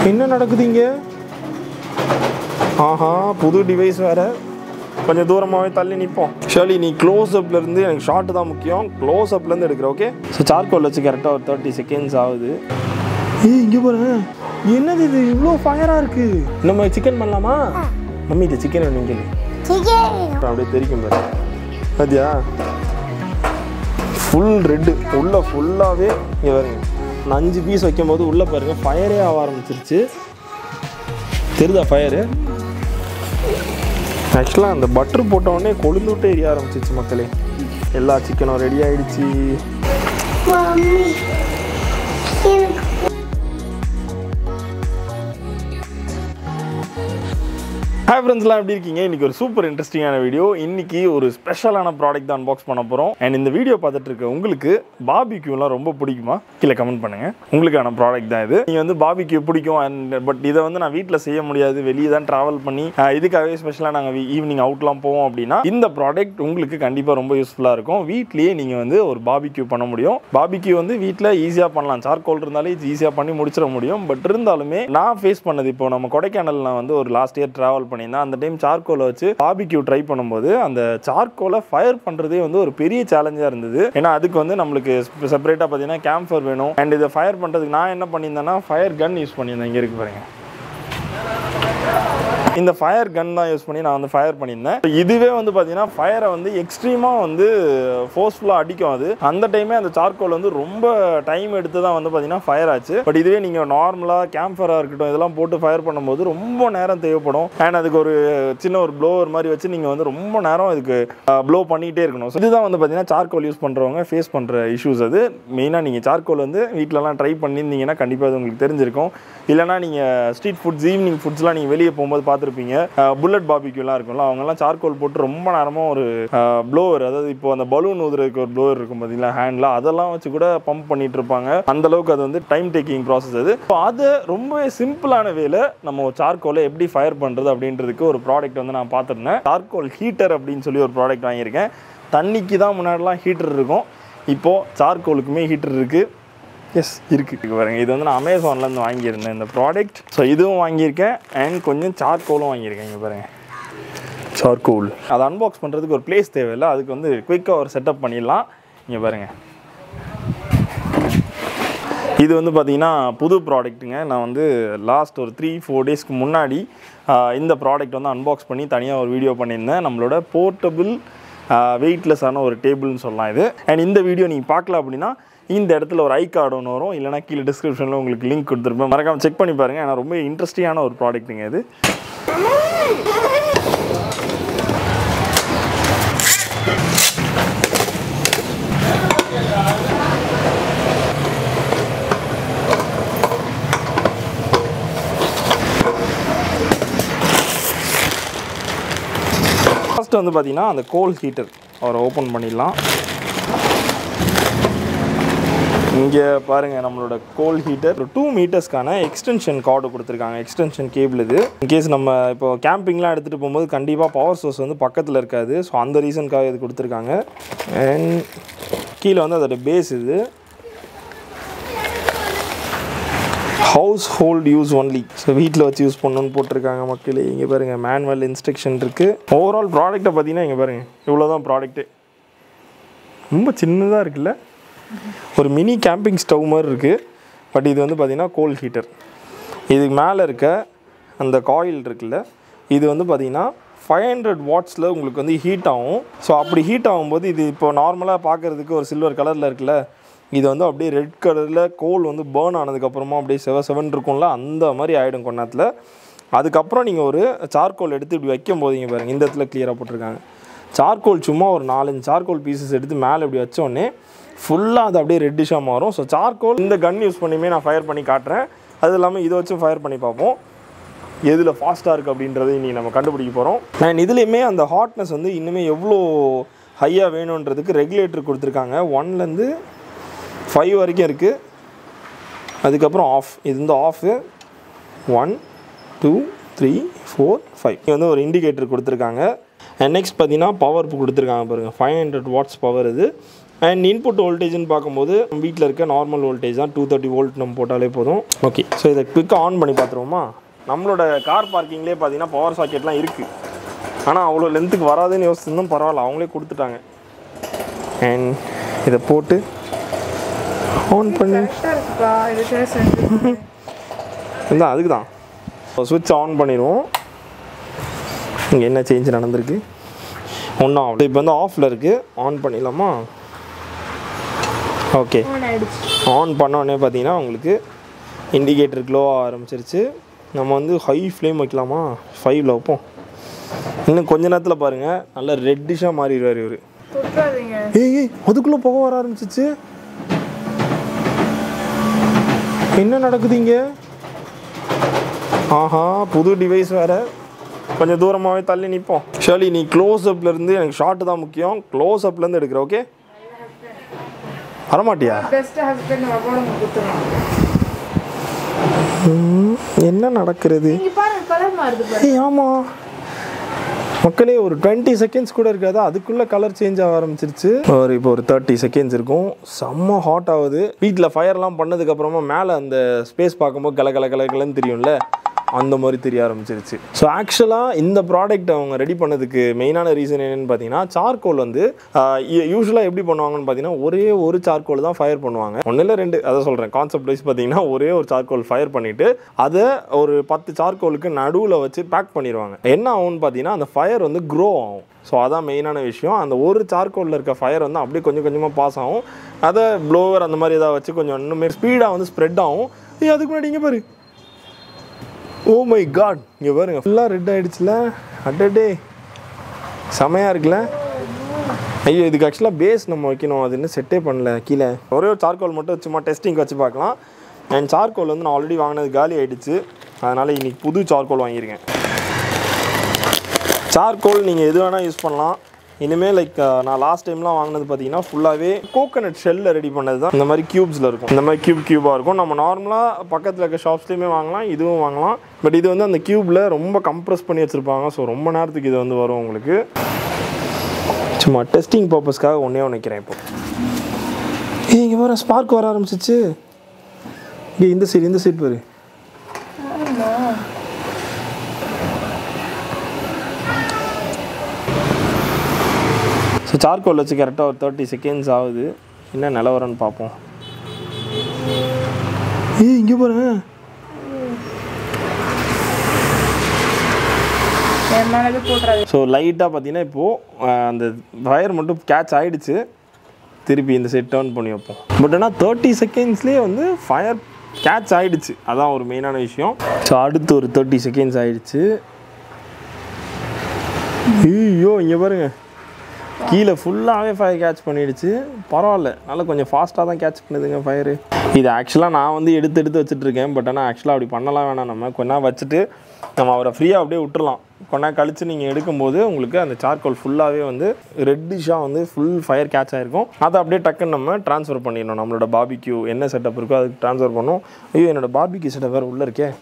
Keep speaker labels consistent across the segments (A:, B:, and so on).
A: என்ன நடக்குது இங்கே ஆஹா புது டிவைஸ் வேற கொஞ்சம் தூரமாகவே தள்ளி நிற்போம் ஷர்லி நீ க்ளோஸ் இருந்து எனக்கு ஷார்ட் தான் முக்கியம் க்ளோஸ் இருந்து எடுக்கிற ஓகே ஸோ சார்கோல் வச்சு கரெக்டாக ஒரு தேர்ட்டி செகண்ட்ஸ் ஆகுது ஏய் இங்கே பாரு என்னது இது இவ்வளோ ஃபயராக இருக்கு நம்ம சிக்கன் பண்ணலாமா மம்மி இது சிக்கன் வேணும் கேளு
B: சிக்கன்
A: அப்படியே தெரிக்கும் பாரு பாத்தியா ஃபுல் ரெட்டு உள்ள ஃபுல்லாகவே இங்கே பாருங்க நான் அஞ்சு பீஸ் வைக்கும்போது உள்ளே பாருங்க ஃபயரே ஆக ஆரம்பிச்சிருச்சு தெரியுதா ஃபயரு ஆக்சுவலாக அந்த பட்டர் போட்ட உடனே கொழுந்து விட்டு எரிய ஆரம்பிச்சிருச்சு மக்களே எல்லா சிக்கனும் ரெடி ஆயிடுச்சு
B: மம்மி எனக்கு
A: ஹாய் ஃப்ரெண்ட்ஸ்லாம் எப்படி இருக்கீங்க இன்னைக்கு ஒரு சூப்பர் இன்ட்ரெஸ்டிங்கான வீடியோ இன்னைக்கு ஒரு ஸ்பெஷலான ப்ராடக்ட் தான் அன்பாக்ஸ் பண்ண போகிறோம் அண்ட் இந்த வீடியோ பார்த்துட்டு இருக்க உங்களுக்கு பாபிக்யூலாம் ரொம்ப பிடிக்குமா கீழே கமெண்ட் பண்ணுங்க உங்களுக்கான ப்ராடக்ட் தான் இது நீங்கள் வந்து பாபிக்யூ பிடிக்கும் அண்ட் பட் இதை வந்து நான் வீட்டில் செய்ய முடியாது வெளியே தான் ட்ராவல் பண்ணி அஹ், இதுக்காகவே ஸ்பெஷலாக நாங்கள் ஈவினிங் அவுட்லாம் போவோம் அப்படின்னா இந்த ப்ராடக்ட் உங்களுக்கு கண்டிப்பாக ரொம்ப யூஸ்ஃபுல்லாக இருக்கும் வீட்லேயே நீங்கள் வந்து ஒரு பாபிக்யூ பண்ண முடியும் பாபிக்யூ வந்து வீட்டில் ஈஸியாக பண்ணலாம் சார்கோல் இருந்தாலே ஈஸியாக பண்ணி முடிச்சிட முடியும் பட் இருந்தாலுமே நான் ஃபேஸ் பண்ணது இப்போ நம்ம கொடைக்கானல் நான் வந்து ஒரு லாஸ்ட் இயர் ட்ராவல் பண்ணியிருந்தேன் அந்த டைம் சார்கோலை வச்சு பாபிக்யூ ட்ரை பண்ணும்போது அந்த சார்கோலை ஃபயர் பண்ணுறதே வந்து ஒரு பெரிய சேலஞ்சாக இருந்தது ஏன்னா அதுக்கு வந்து நம்மளுக்கு செப்பரேட்டாக பார்த்தீங்கன்னா கேம்ஃபர் வேணும் அண்ட் இதை ஃபயர் பண்ணுறதுக்கு நான் என்ன பண்ணியிருந்தேன்னா ஃபயர் கன் யூஸ் பண்ணியிருந்தேன் இங்கே இருக்கு பாருங்க இந்த ஃபயர் கன் தான் யூஸ் பண்ணி நான் வந்து ஃபயர் பண்ணியிருந்தேன் இதுவே வந்து பார்த்தீங்கன்னா ஃபயரை வந்து எக்ஸ்ட்ரீமாக வந்து ஃபோர்ஸ்ஃபுல்லாக அடிக்கும் அது அந்த டைமே அந்த சார்கோல் வந்து ரொம்ப டைம் எடுத்து தான் வந்து பார்த்தீங்கன்னா ஃபயர் ஆச்சு பட் இதுவே நீங்கள் நார்மலாக கேம்ஃபராக இருக்கட்டும் இதெல்லாம் போட்டு ஃபயர் பண்ணும்போது ரொம்ப நேரம் தேவைப்படும் அண்ட் அதுக்கு ஒரு சின்ன ஒரு ப்ளோவர் மாதிரி வச்சு நீங்கள் வந்து ரொம்ப நேரம் இதுக்கு ப்ளோ பண்ணிகிட்டே இருக்கணும் ஸோ இதுதான் வந்து பார்த்தீங்கன்னா சார்கோல் யூஸ் பண்ணுறவங்க ஃபேஸ் பண்ணுற இஷ்யூஸ் அது மெயினாக நீங்கள் சார்கோல் வந்து வீட்டிலலாம் ட்ரை பண்ணியிருந்தீங்கன்னா கண்டிப்பாக அது உங்களுக்கு தெரிஞ்சிருக்கும் இல்லைனா நீங்கள் ஸ்ட்ரீட் ஃபுட்ஸ் ஈவினிங் ஃபுட்ஸ்லாம் நீங்கள் வெளியே போகும்போது பார்த்துருப்பீங்க புல்லட் பாபிக்யூலாம் இருக்கும்ல அவங்கெல்லாம் சார்கோல் போட்டு ரொம்ப நேரமாக ஒரு ப்ளோவர் அதாவது இப்போ அந்த பலூன் ஊதுறதுக்கு ஒரு ப்ளோவர் இருக்கும் பார்த்தீங்களா ஹேண்டில் அதெல்லாம் வச்சு கூட பம்ப் பண்ணிட்டு இருப்பாங்க அந்த அளவுக்கு அது வந்து டைம் டேக்கிங் ப்ராசஸ் அது ஸோ அதை ரொம்பவே சிம்பிளான வேல நம்ம சார்கோலை எப்படி ஃபயர் பண்ணுறது அப்படின்றதுக்கு ஒரு ப்ராடக்ட் வந்து நான் பார்த்துருந்தேன் சார்கோல் ஹீட்டர் அப்படின்னு சொல்லி ஒரு ப்ராடக்ட் வாங்கியிருக்கேன் தண்ணிக்கு தான் முன்னாடிலாம் ஹீட்டர் இருக்கும் இப்போது சார்கோலுக்குமே ஹீட்டர் இருக்குது எஸ் இருக்கு இருக்கு பாருங்க இது வந்து நான் அமேசான்லேருந்து வாங்கியிருந்தேன் இந்த ப்ராடக்ட் ஸோ இதுவும் வாங்கியிருக்கேன் அண்ட் கொஞ்சம் சார்கோலும் வாங்கியிருக்கேன் இங்கே பாருங்க சார்கோல் அதை அன்பாக்ஸ் பண்ணுறதுக்கு ஒரு பிளேஸ் தேவையில்லை அதுக்கு வந்து குயிக்காக ஒரு செட்டப் பண்ணிடலாம் இங்கே பாருங்க இது வந்து பார்த்தீங்கன்னா புது ப்ராடக்ட்டுங்க நான் வந்து லாஸ்ட் ஒரு த்ரீ ஃபோர் டேஸ்க்கு முன்னாடி ஆஹ், இந்த ப்ராடக்ட் வந்து அன்பாக்ஸ் பண்ணி தனியாக ஒரு வீடியோ பண்ணியிருந்தேன் நம்மளோட போர்ட்டபிள் வெயிட்லெஸ்ஸான ஒரு டேபிள்னு சொல்லலாம் இது அண்ட் இந்த வீடியோ நீங்கள் பார்க்கல அப்படின்னா இந்த இடத்துல ஒரு ஐ கார்டு ஒன்று வரும் இல்லைனா கீழே டிஸ்கிரிப்ஷனில் உங்களுக்கு லிங்க் கொடுத்துருப்பேன் மறக்காம செக் பண்ணி பாருங்கள் ஏன்னா ரொம்ப இன்ட்ரெஸ்டிங்கான ஒரு ப்ராடக்ட்டுங்க இது ஃபர்ஸ்ட் வந்து பார்த்தீங்கன்னா அந்த கோல் ஹீட்டர் அவரை ஓப்பன் பண்ணிடலாம் இங்கே பாருங்கள் நம்மளோட கோல் ஹீட்டர் ஒரு டூ மீட்டர்ஸ்க்கான எக்ஸ்டென்ஷன் கார்டு கொடுத்துருக்காங்க எக்ஸ்டென்ஷன் கேபிள் இது இன்கேஸ் நம்ம இப்போ கேம்பிங்லாம் எடுத்துகிட்டு போகும்போது கண்டிப்பாக பவர் சோர்ஸ் வந்து பக்கத்தில் இருக்காது ஸோ அந்த ரீசனுக்காக இது கொடுத்துருக்காங்க அண்ட் கீழே வந்து அதோட பேஸ் இது household use only so வீட்டில் வச்சு யூஸ் பண்ணணும்னு போட்டிருக்காங்க மக்களே இங்கே பாருங்கள் மேனுவல் இன்ஸ்ட்ரக்ஷன் இருக்குது ஓவரால் ப்ராடக்ட்டை பார்த்தீங்கன்னா இங்கே பாருங்கள் இவ்வளோ தான் ப்ராடக்ட்டு ரொம்ப சின்னதாக இருக்குல்ல ஒரு மினி கேம்பிங் ஸ்டவ் மாதிரி இருக்குது பட் இது வந்து பார்த்திங்கன்னா கோல் ஹீட்டர் இதுக்கு மேலே இருக்க அந்த காயில் இருக்குல்ல இது வந்து பார்த்திங்கன்னா ஃபைவ் ஹண்ட்ரட் வாட்ஸில் உங்களுக்கு வந்து ஹீட் ஆகும் ஸோ அப்படி ஹீட் ஆகும்போது இது இப்போ நார்மலாக பார்க்குறதுக்கு ஒரு சில்வர் கலரில் இருக்குல்ல இது வந்து அப்படியே ரெட் கலரில் கோல் வந்து பேர்ன் ஆனதுக்கப்புறமா அப்படியே செவ செவன் இருக்கும்ல அந்த மாதிரி ஆகிடும் கொண்டாத்தில் அதுக்கப்புறம் நீங்கள் ஒரு சார்கோல் எடுத்து இப்படி வைக்கும் போது இங்கே பாருங்கள் இந்த இடத்துல கிளியராக போட்டிருக்காங்க சார்கோல் சும்மா ஒரு நாலஞ்சு சார்கோல் பீசஸ் எடுத்து மேலே இப்படி வச்ச உடனே ஃபுல்லாக அது அப்படியே ரெட்டிஷாக மாறும் ஸோ சார்கோல் இந்த கன் யூஸ் பண்ணியுமே நான் ஃபயர் பண்ணி காட்டுறேன் அது இல்லாமல் இதை வச்சும் ஃபயர் பண்ணி பார்ப்போம் எதில் ஃபாஸ்ட்டாக இருக்குது அப்படின்றத இன்றைக்கி நம்ம கண்டுபிடிக்க போகிறோம் அண்ட் இதுலேயுமே அந்த ஹாட்னஸ் வந்து இன்னுமே எவ்வளோ ஹையாக வேணுன்றதுக்கு ரெகுலேட்டர் கொடுத்துருக்காங்க ஒன்லேருந்து ஃபைவ் வரைக்கும் இருக்குது அதுக்கப்புறம் ஆஃப் இது வந்து off one two three four five இங்கே வந்து ஒரு இண்டிகேட்டர் கொடுத்துருக்காங்க அண்ட் நெக்ஸ்ட் பார்த்தீங்கன்னா பவர் கொடுத்துருக்காங்க பாருங்கள் ஃபைவ் ஹண்ட்ரட் வாட்ஸ் பவர் இது அண்ட் இன்புட் வோல்டேஜ்னு பார்க்கும்போது வீட்டில் இருக்க நார்மல் வோல்டேஜ் தான் டூ தேர்ட்டி வோல்ட் நம்ம போட்டாலே போதும் ஓகே ஸோ இதை குயிக்காக ஆன் பண்ணி பார்த்துருவோமா நம்மளோட கார் பார்க்கிங்லேயே பார்த்தீங்கன்னா பவர் சாக்கெட்லாம் இருக்குது ஆனால் அவ்வளோ லென்த்துக்கு வராதுன்னு யோசிச்சிருந்தோம் பரவாயில்ல அவங்களே கொடுத்துட்டாங்க அண்ட் இதை போட்டு ஆன் பண்ணி
C: கரெக்டாக இருக்குப்பா இதுக்கு செஞ்சு
A: இல்லை அதுக்கு தான் சுவிட்ச் ஆன் பண்ணிடுவோம் இங்கே என்ன சேஞ்ச் நடந்திருக்கு ஒன்றும் ஆகல இப்போ வந்து ஆஃபில் இருக்குது ஆன் பண்ணிடலாமா ஓகே
C: ஆன் ஆயிடுச்சு
A: ஆன் பண்ண உடனே பார்த்தீங்கன்னா உங்களுக்கு இண்டிகேட்டர் க்ளோ ஆரம்பிச்சிருச்சு நம்ம வந்து ஹை ஃப்ளேம் வைக்கலாமா ஃபைவ்ல வைப்போம் இன்னும் கொஞ்ச நேரத்தில் பாருங்கள் நல்லா ரெட்டிஷாக மாறிடுவார் இவர்
C: தொட்டாதீங்க
A: ஏய் ஏய் அதுக்குள்ளே புகை வர ஆரம்பிச்சிச்சு என்ன நடக்குது இங்க ஆஹா புது டிவைஸ் வேற கொஞ்சம் தூரமாகவே தள்ளி நிற்போம் ஷர்லி நீ க்ளோஸ் இருந்து எனக்கு ஷார்ட் தான் முக்கியம் க்ளோஸ் இருந்து எடுக்கிற ஓகே வரமாட்டியா
C: பெஸ்ட் ஹஸ்பண்ட் அவார்டு கொடுத்துருவோம்
A: ம், என்ன நடக்கிறது
C: நீங்க பாருங்க கலர் மாறுது பாருங்க
A: ஏய் ஆமாம் மக்களே ஒரு டுவெண்ட்டி செகண்ட்ஸ் கூட இருக்காது அதுக்குள்ளே கலர் சேஞ்ச் ஆக ஆரம்பிச்சிருச்சு ஒரு இப்போ ஒரு தேர்ட்டி செகண்ட்ஸ் இருக்கும் செம்ம ஹாட் ஆகுது வீட்டில் ஃபயர்லாம் பண்ணதுக்கப்புறமா மேலே அந்த ஸ்பேஸ் பார்க்கும்போது கல கல கல கலன்னு தெரியும்ல அந்த மாதிரி தெரிய ஆரம்பிச்சிருச்சு ஸோ ஆக்சுவலாக இந்த ப்ராடக்ட் அவங்க ரெடி பண்ணதுக்கு மெயினான ரீசன் என்னன்னு பார்த்தீங்கன்னா சார்கோல் வந்து யூஸ்வலாக எப்படி பண்ணுவாங்கன்னு பார்த்தீங்கன்னா ஒரே ஒரு சார்கோல் தான் ஃபயர் பண்ணுவாங்க ஒன்றும் இல்லை ரெண்டு அதை சொல்கிறேன் கான்செப்ட் வைஸ் பார்த்தீங்கன்னா ஒரே ஒரு சார்கோல் ஃபயர் பண்ணிவிட்டு அதை ஒரு பத்து சார்கோலுக்கு நடுவில் வச்சு பேக் பண்ணிடுவாங்க என்ன ஆகும்னு பார்த்தீங்கன்னா அந்த ஃபயர் வந்து க்ரோ ஆகும் ஸோ அதான் மெயினான விஷயம் அந்த ஒரு சார்கோலில் இருக்க ஃபயர் வந்து அப்படியே கொஞ்சம் கொஞ்சமாக பாஸ் ஆகும் அதை ப்ளோவர் அந்த மாதிரி ஏதாவது வச்சு கொஞ்சம் இன்னுமே ஸ்பீடாக வந்து ஸ்ப்ரெட் ஆகும் ஏய் அதுக்கு முன்னாடி இங்கே பாரு ஓ மை காட் இங்கே பாருங்க ஃபுல்லாக ரெட் ஆயிடுச்சுல அடடே செமையாக இருக்குல்ல ஐயோ இதுக்கு ஆக்சுவலாக பேஸ் நம்ம வைக்கணும் அது இன்னும் செட்டே பண்ணல கீழே ஒரே ஒரு சார்கோல் மட்டும் சும்மா டெஸ்டிங் வச்சு பார்க்கலாம் அண்ட் சார்கோல் வந்து நான் ஆல்ரெடி வாங்கினது காலி ஆயிடுச்சு அதனால் இன்னைக்கு புது சார்கோல் வாங்கியிருக்கேன் சார்கோல் நீங்கள் எது வேணால் யூஸ் பண்ணலாம் இனிமேல் லைக் நான் லாஸ்ட் டைம்லாம் வாங்கினது பார்த்தீங்கன்னா ஃபுல்லாகவே கோகனட் ஷெல்லில் ரெடி பண்ணது தான் இந்த மாதிரி க்யூப்ஸில் இருக்கும் இந்த மாதிரி க்யூப் க்யூபாக இருக்கும் நம்ம நார்மலாக பக்கத்தில் இருக்க ஷாப்ஸ்லேயுமே வாங்கலாம் இதுவும் வாங்கலாம் பட் இது வந்து அந்த க்யூப்பில் ரொம்ப கம்ப்ரஸ் பண்ணி வச்சுருப்பாங்க ஸோ ரொம்ப நேரத்துக்கு இது வந்து வரும் உங்களுக்கு சும்மா டெஸ்டிங் பர்பஸ்க்காக ஒன்றே ஒன்று வைக்கிறேன் இப்போ ஏய் இங்கே வர ஸ்பார்க் வர ஆரம்பிச்சிச்சு இங்கே இந்த சைடு இந்த சைடு பாரு ஸோ சார்கோல் வச்சு கரெக்டாக ஒரு தேர்ட்டி செகண்ட்ஸ் ஆகுது என்ன நிலவரம்னு பார்ப்போம் ஏய் இங்கே பாரு
C: என் மேலே போட்டுறாது
A: ஸோ லைட்டாக பார்த்தீங்கன்னா இப்போது அந்த வயர் மட்டும் கேட்ச் ஆயிடுச்சு திருப்பி இந்த செட் டர்ன் பண்ணி வைப்போம் பட் ஆனால் தேர்ட்டி செகண்ட்ஸ்லேயே வந்து ஃபயர் கேட்ச் ஆயிடுச்சு அதான் ஒரு மெயினான விஷயம் ஸோ அடுத்து ஒரு தேர்ட்டி செகண்ட்ஸ் ஆயிடுச்சு ஐயோ இங்கே பாருங்க கீழே ஃபுல்லாகவே ஃபயர் கேட்ச் பண்ணிடுச்சு பரவாயில்ல நல்லா கொஞ்சம் ஃபாஸ்ட்டாக தான் கேட்ச் பண்ணுதுங்க ஃபயரு இது ஆக்சுவலாக நான் வந்து எடுத்து எடுத்து வச்சுட்டு இருக்கேன் பட் ஆனால் ஆக்சுவலாக அப்படி பண்ணலாம் வேணாம் நம்ம கொஞ்ச நேரம் வச்சுட்டு நம்ம அவரை ஃப்ரீயாக அப்படியே விட்டுறலாம் கொஞ்ச நேரம் கழித்து நீங்கள் எடுக்கும்போது உங்களுக்கு அந்த சார்கோல் ஃபுல்லாகவே வந்து ரெட்டிஷாக வந்து ஃபுல் ஃபயர் கேட்ச் ஆகிருக்கும் அதை அப்படியே டக்குன்னு நம்ம ட்ரான்ஸ்ஃபர் பண்ணிடணும் நம்மளோட பாபிக்யூ என்ன செட்டப் இருக்கோ அதுக்கு ட்ரான்ஸ்ஃபர் பண்ணணும் ஐயோ என்னோட பாபிக்யூ செட்டப் வேறு உள்ளே இருக்கே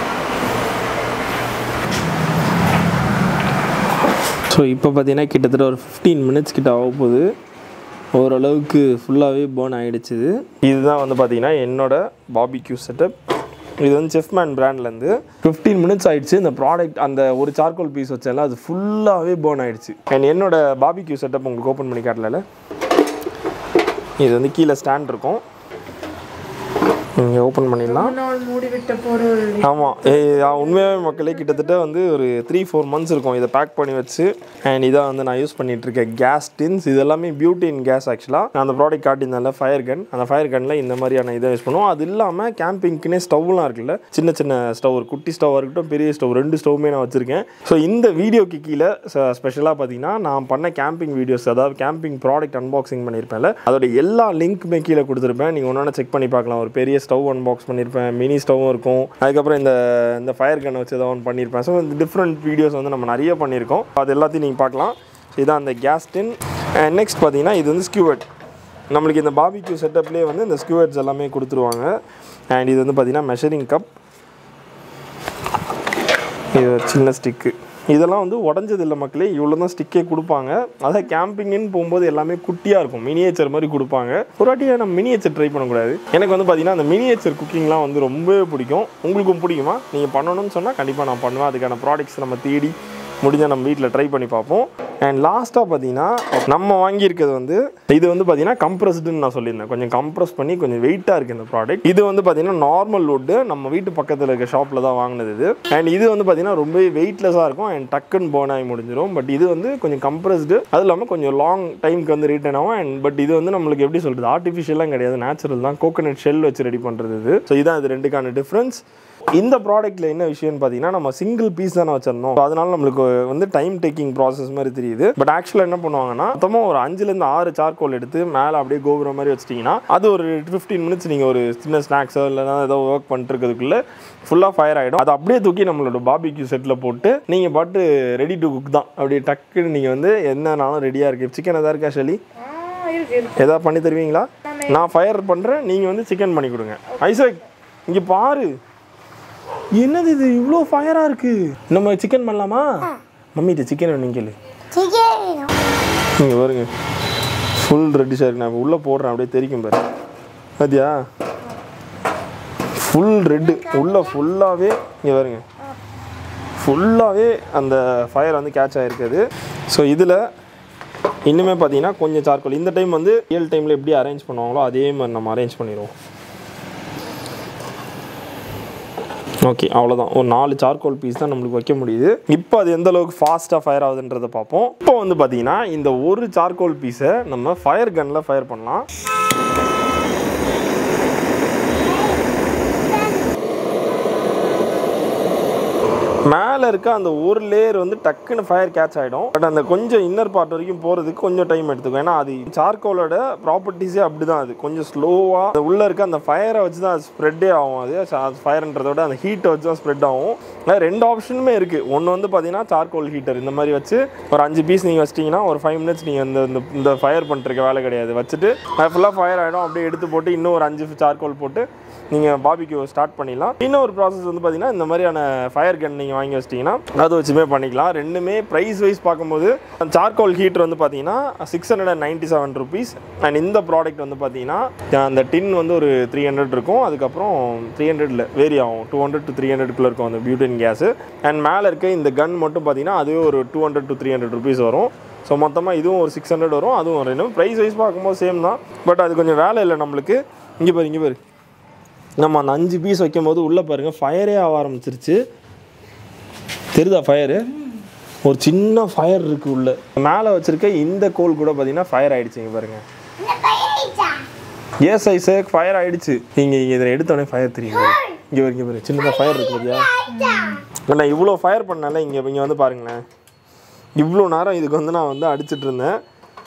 A: ஸோ இப்போ பார்த்தீங்கன்னா கிட்டத்தட்ட ஒரு ஃபிஃப்டீன் மினிட்ஸ் கிட்ட ஆக போகுது ஓரளவுக்கு ஃபுல்லாகவே பேர்ன் ஆகிடுச்சு இது இதுதான் வந்து பார்த்தீங்கன்னா என்னோட பாபிக்யூ செட்டப் இது வந்து செஃப்மேன் பிராண்ட்லேருந்து ஃபிஃப்டீன் மினிட்ஸ் ஆயிடுச்சு இந்த ப்ராடக்ட் அந்த ஒரு சார்கோல் பீஸ் வச்சேன்ல அது ஃபுல்லாகவே பேர்ன் ஆயிடுச்சு அண்ட் என்னோட பாபிக்யூ செட்டப் உங்களுக்கு ஓப்பன் பண்ணி காட்டல இது வந்து கீழே ஸ்டாண்ட் இருக்கும் நீங்கள் ஓப்பன் பண்ணிடலாம்
C: நாள் மூடி விட்ட பொருள்
A: ஆமாம் உண்மையாகவே மக்களே கிட்டத்தட்ட வந்து ஒரு த்ரீ ஃபோர் மந்த்ஸ் இருக்கும் இதை பேக் பண்ணி வச்சு அண்ட் இதான் வந்து நான் யூஸ் பண்ணிட்டு இருக்கேன் கேஸ் டின்ஸ் இது எல்லாமே பியூட்டின் கேஸ் ஆக்சுவலாக நான் அந்த ப்ராடக்ட் காட்டியிருந்தேன்ல ஃபயர் கன் அந்த ஃபயர் கன்னில் இந்த மாதிரியான இதை யூஸ் பண்ணுவோம் அது இல்லாமல் கேம்பிங்க்குனே ஸ்டவ்லாம் இருக்குல்ல சின்ன சின்ன ஸ்டவ் ஒரு குட்டி ஸ்டவ்வாக இருக்கட்டும் பெரிய ஸ்டவ் ரெண்டு ஸ்டவ்வுமே நான் வச்சுருக்கேன் ஸோ இந்த வீடியோக்கு கீழே ஸ்பெஷலாக பார்த்தீங்கன்னா நான் பண்ண கேம்பிங் வீடியோஸ் அதாவது கேம்பிங் ப்ராடக்ட் அன்பாக்சிங் பண்ணியிருப்பேன்ல அதோட எல்லா லிங்க்குமே கீழே கொடுத்துருப்பேன் நீங்கள் ஒன்றா செக் பண்ணி பார்க்கலாம் ஒரு பெரிய ஸ்டவ் அன்பாக்ஸ் பண்ணியிருப்பேன் மினி ஸ்டவ்வும் இருக்கும் அதுக்கப்புறம் இந்த இந்த ஃபயர் கன்னை வச்சு ஏதாவது ஒன்று பண்ணியிருப்பேன் ஸோ இந்த டிஃப்ரெண்ட் வீடியோஸ் வந்து நம்ம நிறைய பண்ணியிருக்கோம் அது எல்லாத்தையும் நீங்கள் பார்க்கலாம் இதான் அந்த கேஸ் டின் நெக்ஸ்ட் பார்த்தீங்கன்னா இது வந்து ஸ்கியூவர்ட் நம்மளுக்கு இந்த பாபிக்யூ செட்டப்லேயே வந்து இந்த ஸ்கியூவர்ட்ஸ் எல்லாமே கொடுத்துருவாங்க அண்ட் இது வந்து பார்த்தீங்கன்னா மெஷரிங் கப் இது ஒரு சின்ன ஸ்டிக்கு இதெல்லாம் வந்து உடஞ்சது இல்லை மக்களே இவ்வளோ தான் ஸ்டிக்கே கொடுப்பாங்க அதான் கேம்பிங்னு போகும்போது எல்லாமே குட்டியாக இருக்கும் மினியேச்சர் மாதிரி கொடுப்பாங்க ஒரு வாட்டி நம்ம மினியேச்சர் ட்ரை பண்ணக்கூடாது எனக்கு வந்து பார்த்தீங்கன்னா அந்த மினியேச்சர் குக்கிங்லாம் வந்து ரொம்பவே பிடிக்கும் உங்களுக்கும் பிடிக்குமா நீங்கள் பண்ணணும்னு சொன்னால் கண்டிப்பாக நான் பண்ணுவேன் அதுக்கான ப்ராடக்ட்ஸ் நம்ம தேடி முடிஞ்சால் நம்ம வீட்டில் ட்ரை பண்ணி பார்ப்போம் அண்ட் லாஸ்ட்டாக பார்த்தீங்கன்னா நம்ம வாங்கியிருக்கிறது வந்து இது வந்து பார்த்தீங்கன்னா கம்ப்ரஸ்டுன்னு நான் சொல்லியிருந்தேன் கொஞ்சம் கம்ப்ரஸ் பண்ணி கொஞ்சம் வெயிட்டாக இருக்குது இந்த ப்ராடக்ட் இது வந்து பார்த்தீங்கன்னா நார்மல் வுட்டு நம்ம வீட்டு பக்கத்தில் இருக்க ஷாப்பில் தான் வாங்கினது இது அண்ட் இது வந்து பார்த்தீங்கன்னா ரொம்பவே வெயிட்லெஸ்ஸாக இருக்கும் அண்ட் டக்குன்னு போன் ஆகி முடிஞ்சிடும் பட் இது வந்து கொஞ்சம் கம்ப்ரஸ்டு அது இல்லாமல் கொஞ்சம் லாங் டைமுக்கு வந்து ரிட்டர்ன் ஆகும் அண்ட் பட் இது வந்து நம்மளுக்கு எப்படி சொல்கிறது ஆர்டிஃபிஷியலாக கிடையாது நேச்சுரல் தான் கோகோனட் ஷெல் வச்சு ரெடி பண்ணுறது இது ஸோ இதான் இது ரெண்டுக்கான டிஃப்ரென்ஸ் இந்த ப்ராடக்ட்டில் என்ன விஷயம்னு பார்த்தீங்கன்னா நம்ம சிங்கிள் பீஸ் தானே வச்சிருந்தோம் So, அதனால நம்மளுக்கு வந்து டைம் டேக்கிங் ப்ராசஸ் மாதிரி தெரியுது பட் ஆக்சுவலாக என்ன பண்ணுவாங்கன்னா மொத்தமாக ஒரு அஞ்சுலேருந்து ஆறு சார்கோல் எடுத்து மேலே அப்படியே கோபுரம் மாதிரி வச்சிட்டிங்கன்னா அது ஒரு ஃபிஃப்டீன் மினிட்ஸ் நீங்கள் ஒரு சின்ன ஸ்நாக்ஸோ இல்லைனா ஏதோ ஒர்க் பண்ணிட்டுருக்கிறதுக்குள்ளே ஃபுல்லாக ஃபயர் ஆகிடும் அதை அப்படியே தூக்கி நம்மளோட பாபிக்யூ செட்டில் போட்டு நீங்கள் பாட்டு ரெடி டு குக் தான் அப்படியே டக்குன்னு நீங்கள் வந்து என்னனாலும் ரெடியாக இருக்குது சிக்கன் எதாவது இருக்கா ஷெலி
C: ஆ இருக்கு இருக்கு
A: எதாவது பண்ணி தருவீங்களா நான் ஃபயர் பண்ணுறேன் நீங்கள் வந்து சிக்கன் பண்ணி கொடுங்க ஐசக் இங்கே பாரு என்னது இது இவ்வளோ ஃபயராக இருக்கு நம்ம சிக்கன் பண்ணலாமா மம்மிட்ட சிக்கன் வேணும் கேளு
B: சிக்கன்
A: இங்கே பாருங்க ஃபுல் ரெட்டிஷாக இருக்கு நான் உள்ளே போடுறேன் அப்படியே தெரிக்கும் பாரு பாத்தியா ஃபுல் ரெட்டு உள்ளே ஃபுல்லாகவே இங்கே பாருங்க ஃபுல்லாகவே அந்த ஃபயர் வந்து கேட்ச் ஆகிருக்குது ஸோ இதில் இன்னுமே பார்த்தீங்கன்னா கொஞ்சம் சார்கோல் இந்த டைம் வந்து ரியல் டைமில் எப்படி அரேஞ்ச் பண்ணுவாங்களோ அதே மாதிரி நம்ம அரேஞ்ச் பண்ணிடுவோம் ஓகே அவ்வளோதான் ஒரு நாலு சார்கோல் பீஸ் தான் நம்மளுக்கு வைக்க முடியுது இப்போ அது எந்த அளவுக்கு ஃபாஸ்ட்டாக ஃபயர் ஆகுதுன்றதை பார்ப்போம் இப்போ வந்து பார்த்தீங்கன்னா இந்த ஒரு சார்கோல் பீஸை நம்ம ஃபயர் கன்னில் ஃபயர் பண்ணலாம் மேலே இருக்க அந்த ஒரு லேயர் வந்து டக்குன்னு ஃபயர் கேட்ச் ஆகிடும் பட் அந்த கொஞ்சம் இன்னர் பார்ட் வரைக்கும் போகிறதுக்கு கொஞ்சம் டைம் எடுத்துக்கும் ஏன்னா அது சார்கோலோட ப்ராப்பர்ட்டிஸே அப்படி தான் அது கொஞ்சம் ஸ்லோவாக அது உள்ளே இருக்க அந்த ஃபயரை வச்சு தான் அது ஸ்ப்ரெட்டே ஆகும் அது ஃபயர்ன்றத விட அந்த ஹீட்டை வச்சு தான் ஸ்ப்ரெட் ஆகும் ஆனால் ரெண்டு ஆப்ஷனுமே இருக்குது ஒன்று வந்து பார்த்தீங்கன்னா சார்கோல் ஹீட்டர் இந்த மாதிரி வச்சு ஒரு அஞ்சு பீஸ் நீங்கள் வச்சிட்டிங்கன்னா ஒரு ஃபைவ் மினிட்ஸ் நீங்கள் இந்த இந்த- இந்த ஃபயர் பண்ணுறதுக்கு வேலை கிடையாது வச்சுட்டு அது ஃபுல்லாக ஃபயர் ஆகிடும் அப்படியே எடுத்து போட்டு இன்னும் ஒரு அஞ்சு சார்கோல் போட்டு நீங்கள் பாபிக்கு ஸ்டார்ட் பண்ணிடலாம் இன்னொரு ப்ராசஸ் வந்து பார்த்தீங்கன்னா இந்த மாதிரியான ஃபயர் கன் நீங்கள் வாங்கி வச்சிட்டிங்கன்னா அதை வச்சுமே பண்ணிக்கலாம் ரெண்டுமே ப்ரைஸ் வைஸ் பார்க்கும்போது சார்கோல் ஹீட்டர் வந்து பார்த்தீங்கன்னா six hundred and ninety seven rupees and இந்த ப்ராடக்ட் வந்து பார்த்தீங்கன்னா அந்த டின் வந்து ஒரு த்ரீ ஹண்ட்ரட் இருக்கும் அதுக்கப்புறம் த்ரீ ஹண்ட்ரட்ல வேரி ஆகும் டூ ஹண்ட்ரட் டு த்ரீ ஹண்ட்ரட்குள்ளே இருக்கும் அந்த பியூட்டின் கேஸு அண்ட் மேலே இருக்க இந்த கன் மட்டும் பார்த்தீங்கன்னா அதுவே ஒரு two hundred to three hundred rupees வரும் ஸோ மொத்தமாக இதுவும் ஒரு சிக்ஸ் ஹண்ட்ரட் வரும் அதுவும் வரும் இன்னும் ப்ரைஸ் வைஸ் பார்க்கும்போது சேம் தான் பட் அது கொஞ்சம் வேலை இல்லை நம்மளுக்கு இங்கே பாரு இங்கே பாரு நம்ம அந்த அஞ்சு பீஸ் வைக்கும்போது உள்ளே பாருங்கள் ஃபயரே ஆக ஆரம்பிச்சிருச்சு தெரியுதா ஃபயரு ஒரு சின்ன ஃபயர் இருக்குது உள்ள மேலே வச்சிருக்க இந்த கோல் கூட பார்த்தீங்கன்னா ஃபயர் ஆயிடுச்சு இங்கே பாருங்க ஏஸ் ஐ சேக் ஃபயர் ஆயிடுச்சு நீங்கள் இங்கே இதில் எடுத்தோடனே ஃபயர் தெரியும் இங்கே பாரு இங்கே பாரு சின்னதாக ஃபயர் இருக்கு பார்த்தியா நான் இவ்வளோ ஃபயர் பண்ணல இங்கே இங்கே வந்து பாருங்களேன் இவ்வளோ நேரம் இதுக்கு வந்து நான் வந்து அடிச்சிட்டு இருந்தேன்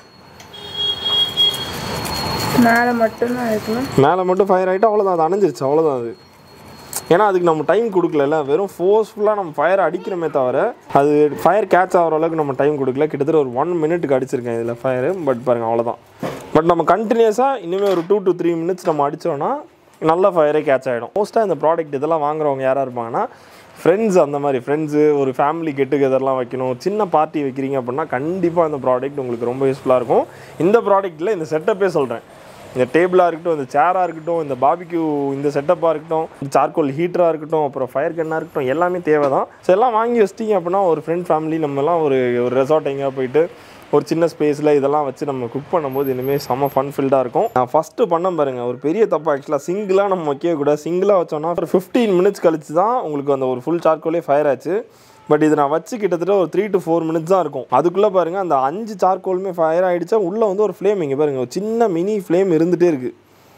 C: மேலே மட்டும்தான் இருக்குல்ல
A: மேலே மட்டும் ஃபயர் ஆகிட்டு அவ்வளோதான் அது அணைஞ்சிருச்சு அவ்வளோதான் அது ஏன்னா அதுக்கு நம்ம டைம் கொடுக்கல வெறும் ஃபோர்ஸ்ஃபுல்லாக நம்ம ஃபயர் அடிக்கிறோமே தவிர அது ஃபயர் கேட்ச் ஆகிற அளவுக்கு நம்ம டைம் கொடுக்கல கிட்டத்தட்ட ஒரு ஒன் மினிட்டுக்கு அடிச்சிருக்கேன் இதில் ஃபயர் பட் பாருங்கள் அவ்வளோதான் பட் நம்ம கண்டினியூஸாக இனிமேல் ஒரு டூ to த்ரீ மினிட்ஸ் நம்ம அடித்தோன்னா நல்ல ஃபயரே கேட்ச் ஆகிடும் மோஸ்ட்டாக இந்த ப்ராடக்ட் இதெல்லாம் வாங்குறவங்க யாராக இருப்பாங்கன்னா ஃப்ரெண்ட்ஸ் அந்த மாதிரி ஃப்ரெண்ட்ஸு ஒரு ஃபேமிலி கெட் டுகெதர்லாம் வைக்கணும் சின்ன பார்ட்டி வைக்கிறீங்க அப்படின்னா கண்டிப்பாக இந்த ப்ராடக்ட் உங்களுக்கு ரொம்ப யூஸ்ஃபுல்லாக இருக்கும் இந்த ப்ராடக்ட்டில் இந்த செட்டப்பே சொல்கிறேன் இந்த டேபிளாக இருக்கட்டும் இந்த சேராக இருக்கட்டும் இந்த பாபிக்யூ இந்த செட்டப்பாக இருக்கட்டும் சார்கோல் ஹீட்டராக இருக்கட்டும் அப்புறம் ஃபயர் கன்னாக இருக்கட்டும் எல்லாமே தேவை தான் ஸோ எல்லாம் வாங்கி வச்சிட்டிங்க அப்படின்னா ஒரு ஃப்ரெண்ட் ஃபேமிலி நம்மலாம் ஒரு ஒரு ரெசார்ட் எங்கேயா போயிட்டு ஒரு சின்ன ஸ்பேஸில் இதெல்லாம் வச்சு நம்ம குக் பண்ணும்போது இனிமேல் செம்ம ஃபன் ஃபில்டாக இருக்கும் நான் ஃபஸ்ட்டு பண்ண பாருங்க ஒரு பெரிய தப்பு ஆக்சுவலாக சிங்கிளாக நம்ம வைக்கவே கூடாது சிங்கிளாக வச்சோம்னா ஒரு ஃபிஃப்டீன் மினிட்ஸ் கழிச்சு தான் உங்களுக்கு அந்த ஒரு ஃபுல் சார்கோலே ஃபயர் ஆச்சு பட் இது நான் வச்சு கிட்டத்தட்ட ஒரு த்ரீ டு ஃபோர் மினிட்ஸ் தான் இருக்கும் அதுக்குள்ளே பாருங்கள் அந்த அஞ்சு சார்கோலுமே ஃபயர் ஆகிடுச்சா உள்ளே வந்து ஒரு ஃப்ளேம் இங்கே பாருங்கள் ஒரு சின்ன மினி ஃப்ளேம் இருந்துகிட்டே இருக்குது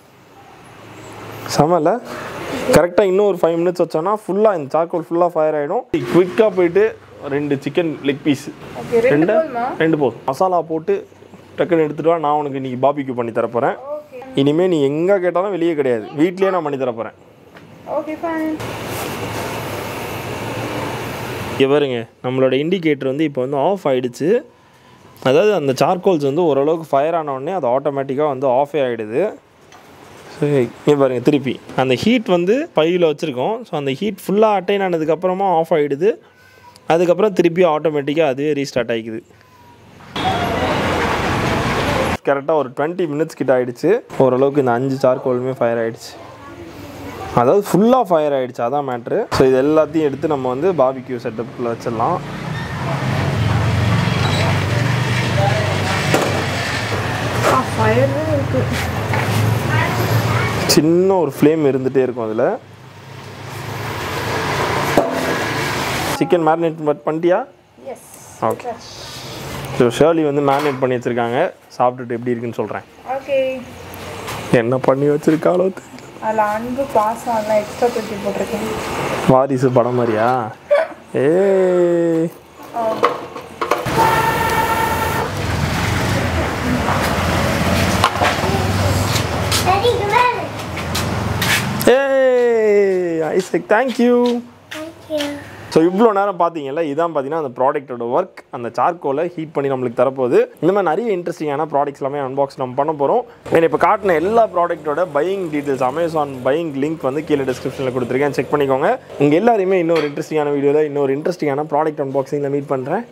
A: செமல கரெக்டாக இன்னும் ஒரு ஃபைவ் மினிட்ஸ் வச்சோன்னா ஃபுல்லாக இந்த சார்கோல் ஃபுல்லாக ஃபயர் ஆகிடும் குவிக்காக போயிட்டு ரெண்டு சிக்கன் லெக் பீஸ்
C: ஓகே ரெண்டு
A: ரெண்டு
C: போதுமா
A: ரெண்டு போதும் மசாலா போட்டு டக்குன்னு எடுத்துட்டு வா நான் உனக்கு இன்னைக்கு பாபிக்கு பண்ணி தர போகிறேன்
C: ஓகே
A: இனிமேல் நீ எங்கே கேட்டாலும் வெளியே கிடையாது வீட்லேயே நான் பண்ணி தர போகிறேன்
C: ஓகே ஃபைன்
A: இங்கே பாருங்க நம்மளோட இண்டிகேட்டர் வந்து இப்போ வந்து ஆஃப் ஆயிடுச்சு அதாவது அந்த சார்கோல்ஸ் வந்து ஓரளவுக்கு ஃபயர் ஆன உடனே அது ஆட்டோமேட்டிக்காக வந்து ஆஃபே ஆகிடுது ஸோ இங்கே பாருங்கள் திருப்பி அந்த ஹீட் வந்து பையில் வச்சுருக்கோம் ஸோ அந்த ஹீட் ஃபுல்லாக அட்டைன் ஆனதுக்கப்புறமா ஆஃப் ஆகிடுது அதுக்கப்புறம் திருப்பி ஆட்டோமேட்டிக்காக அதுவே ரீஸ்டார்ட் ஆகிக்குது கரெக்டாக ஒரு டுவெண்ட்டி மினிட்ஸ் கிட்ட ஆயிடுச்சு ஓரளவுக்கு இந்த அஞ்சு சார்கோலுமே ஃபயர் ஆயிடுச்சு அதாவது ஃபுல்லாக ஃபயர் ஆயிடுச்சு அதான் மேட்ரு ஸோ இது எல்லாத்தையும் எடுத்து நம்ம வந்து பாபிக்யூ செட்டப்பில் வச்சிடலாம்
C: ஃபயர் இருக்கு
A: சின்ன ஒரு ஃப்ளேம் இருந்துகிட்டே இருக்கும் அதில் சிக்கன் மேரினேட் பண்ணிட்டியா
C: எஸ்
A: ஓகே ஸோ ஷேர்லி வந்து மேரினேட் பண்ணி வச்சுருக்காங்க சாப்பிட்டுட்டு எப்படி இருக்குன்னு சொல்கிறேன்
C: ஓகே
A: என்ன பண்ணி வச்சுருக்காளோ தெரியல
C: அதில் அன்பு பாசம் எல்லாம் எக்ஸ்ட்ரா தூக்கி போட்டிருக்கேன்
A: வாரிசு படம் மாதிரியா ஏ
B: Daddy, come on.
A: ஏ Isaac thank you
B: Thank you.
A: So இவ்வளோ நேரம் பார்த்தீங்கல்ல இதான் பார்த்தீங்கன்னா அந்த ப்ராடக்ட்டோட ஒர்க் அந்த சார்கோலை ஹீட் பண்ணி நம்மளுக்கு தரப்போகுது இந்த மாதிரி நிறைய இன்ட்ரெஸ்டிங்கான ப்ராடக்ட்ஸ் எல்லாமே அன்பாக்ஸ் நம்ம பண்ண போகிறோம் நான் இப்போ காட்டின எல்லா ப்ராடக்ட்டோட buying details Amazon buying link வந்து கீழே டிஸ்கிரிப்ஷனில் கொடுத்துருக்கேன் செக் பண்ணிக்கோங்க உங்கள் எல்லாரையுமே இன்னொரு இன்ட்ரெஸ்டிங்கான வீடியோவில் இன்னொரு இன்ட்ரெஸ்டிங்கான ப்ராடக்ட் அன்பாக்சிங்கில் மீட் பண்ணுறேன்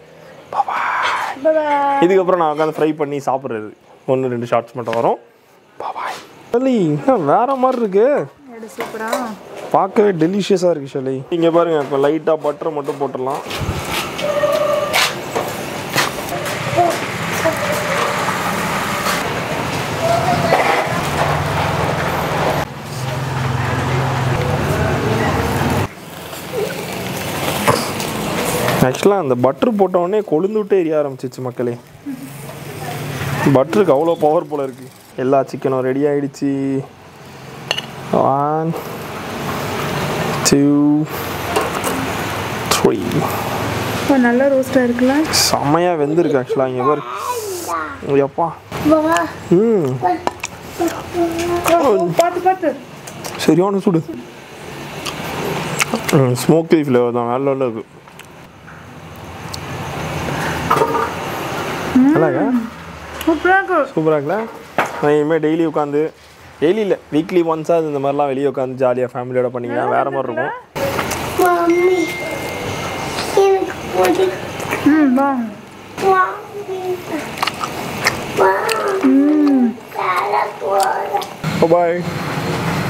C: பாய்
A: இதுக்கப்புறம் நான் உட்காந்து ஃப்ரை பண்ணி சாப்பிட்றது ஒன்று ரெண்டு ஷார்ட்ஸ் மட்டும் வரும் பாய் ஷலி வேற மாதிரி இருக்கு
C: எடு சூப்பரா
A: பார்க்கவே டெலிஷியஸாக இருக்கு ஷலி இங்கே பாருங்க இப்போ லைட்டாக பட்டரை மட்டும் போட்டுடலாம் ஆக்சுவலாக அந்த பட்டர் போட்ட உடனே கொழுந்து விட்டு எரிய ஆரம்பிச்சிச்சு மக்களே பட்டருக்கு அவ்வளோ பவர் போல இருக்கு எல்லா சிக்கனும் ரெடி ஆயிடுச்சு ஒன் டூ த்ரீ
C: இப்போ நல்ல ரோஸ்டாக இருக்குல்ல
A: செம்மையாக வெந்திருக்கு ஆக்சுவலாக இங்கே பாரு எப்பா
B: Mama.
A: ம்
C: பார்த்து பார்த்து
A: சரியான சுடு ஸ்மோக்கி ஃப்ளேவர் தான் வேற லெவலில் இருக்கு நல்லாக்கா
C: சூப்பராக இருக்கு
A: சூப்பராக இருக்குல்ல நான் இனிமேல் டெய்லி உட்காந்து டெய்லி இல்லை வீக்லி ஒன்ஸாக இந்த மாதிரிலாம் வெளியே உட்காந்து ஜாலியாக ஃபேமிலியோட பண்ணிங்கன்னா வேறு மாதிரி இருக்கும்
B: Mommy. எனக்கு பிடிக்கும்.
C: ம் வா
B: Mommy. Mommy. தலை போட
A: பாய்